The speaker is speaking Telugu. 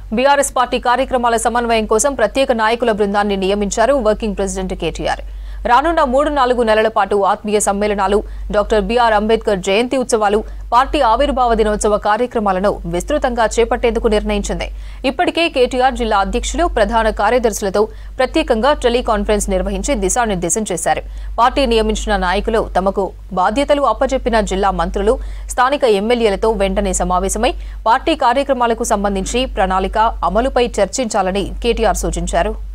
బీఆర్ఎస్ పార్టీ కార్యక్రమాల సమన్వయం కోసం ప్రత్యేక నాయకుల బృందాన్ని నియమించారు వర్కింగ్ ప్రెసిడెంట్ కేటీఆర్ రానున్న మూడు నాలుగు నెలల పాటు ఆత్మీయ సమ్మేళనాలు డాక్టర్ బిఆర్ అంబేద్కర్ జయంతి ఉత్సవాలు పార్టీ ఆవిర్భావ దినోత్సవ కార్యక్రమాలను విస్తృతంగా చేపట్టేందుకు నిర్ణయించింది ఇప్పటికే కేటీఆర్ జిల్లా అధ్యక్షులు ప్రధాన కార్యదర్శులతో ప్రత్యేకంగా టెలికాన్ఫరెన్స్ నిర్వహించి దిశానిర్దేశం చేశారు పార్టీ నియమించిన నాయకులు తమకు బాధ్యతలు అప్పచెప్పిన జిల్లా మంత్రులు స్థానిక ఎమ్మెల్యేలతో వెంటనే సమావేశమై పార్టీ కార్యక్రమాలకు సంబంధించి ప్రణాళిక అమలుపై చర్చించాలని కేటీఆర్ సూచించారు